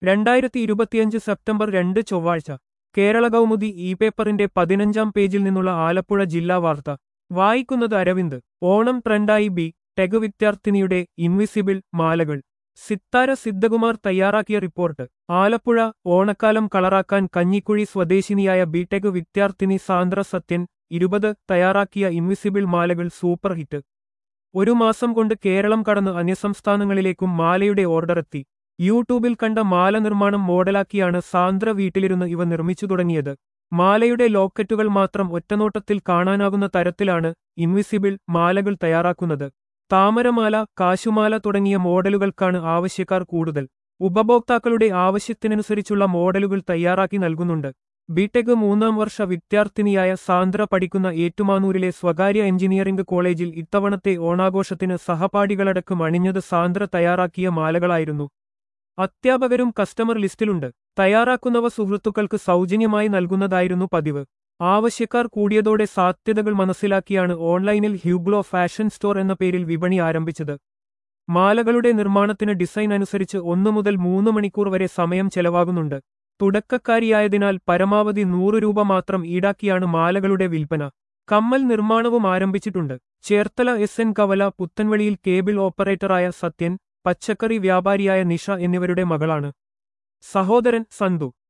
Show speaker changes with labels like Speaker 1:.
Speaker 1: രണ്ടായിരത്തി ഇരുപത്തിയഞ്ച് സെപ്റ്റംബർ രണ്ട് ചൊവ്വാഴ്ച കേരള കൗമുദി ഇ പേപ്പറിന്റെ പതിനഞ്ചാം പേജിൽ നിന്നുള്ള ആലപ്പുഴ ജില്ലാ വാർത്ത വായിക്കുന്നത് അരവിന്ദ് ഓണം ട്രെൻഡായി ബി ടെക് വിദ്യാർത്ഥിനിയുടെ ഇൻവിസിബിൾ മാലകൾ സിത്താര സിദ്ധകുമാർ തയ്യാറാക്കിയ റിപ്പോർട്ട് ആലപ്പുഴ ഓണക്കാലം കളറാക്കാൻ കഞ്ഞിക്കുഴി സ്വദേശിനിയായ ബിടെക് വിദ്യാർത്ഥിനി സാന്ദ്ര സത്യൻ ഇരുപത് തയ്യാറാക്കിയ ഇൻവിസിബിൾ മാലകൾ സൂപ്പർ ഹിറ്റ് ഒരു മാസം കൊണ്ട് കേരളം കടന്ന് അന്യസംസ്ഥാനങ്ങളിലേക്കും മാലയുടെ ഓർഡറെത്തി യൂട്യൂബിൽ കണ്ട മാല നിർമ്മാണം മോഡലാക്കിയാണ് സാന്ദ്ര വീട്ടിലിരുന്ന് ഇവ നിർമ്മിച്ചു തുടങ്ങിയത് മാലയുടെ ലോക്കറ്റുകൾ മാത്രം ഒറ്റനോട്ടത്തിൽ കാണാനാകുന്ന തരത്തിലാണ് ഇൻവിസിബിൾ മാലകൾ തയ്യാറാക്കുന്നത് താമരമാല കാശുമാല തുടങ്ങിയ മോഡലുകൾക്കാണ് ആവശ്യക്കാർ കൂടുതൽ ഉപഭോക്താക്കളുടെ ആവശ്യത്തിനനുസരിച്ചുള്ള മോഡലുകൾ തയ്യാറാക്കി നൽകുന്നുണ്ട് ബിടെക് മൂന്നാം വർഷ വിദ്യാർത്ഥിനിയായ സാന്ദ്ര പഠിക്കുന്ന ഏറ്റുമാനൂരിലെ സ്വകാര്യ എഞ്ചിനീയറിംഗ് കോളേജിൽ ഇത്തവണത്തെ ഓണാഘോഷത്തിന് സഹപാഠികളടക്കം അണിഞ്ഞത് സാന്ദ്ര തയ്യാറാക്കിയ മാലകളായിരുന്നു അധ്യാപകരും കസ്റ്റമർ ലിസ്റ്റിലുണ്ട് തയ്യാറാക്കുന്നവ സുഹൃത്തുക്കൾക്ക് സൗജന്യമായി നൽകുന്നതായിരുന്നു പതിവ് ആവശ്യക്കാർ കൂടിയതോടെ സാധ്യതകൾ മനസ്സിലാക്കിയാണ് ഓൺലൈനിൽ ഹ്യൂഗ്ലോ ഫാഷൻ സ്റ്റോർ എന്ന പേരിൽ വിപണി ആരംഭിച്ചത് മാലകളുടെ നിർമ്മാണത്തിന് ഡിസൈൻ അനുസരിച്ച് ഒന്നു മുതൽ മൂന്ന് മണിക്കൂർ വരെ സമയം ചെലവാകുന്നുണ്ട് തുടക്കക്കാരിയായതിനാൽ പരമാവധി നൂറ് രൂപ മാത്രം ഈടാക്കിയാണ് മാലകളുടെ വിൽപ്പന കമ്മൽ നിർമ്മാണവും ആരംഭിച്ചിട്ടുണ്ട് ചേർത്തല എസ് എൻ കവല പുത്തൻവെളിയിൽ കേബിൾ ഓപ്പറേറ്ററായ സത്യൻ പച്ചക്കറി വ്യാപാരിയായ നിഷ എന്നിവരുടെ മകളാണ് സഹോദരൻ സന്തു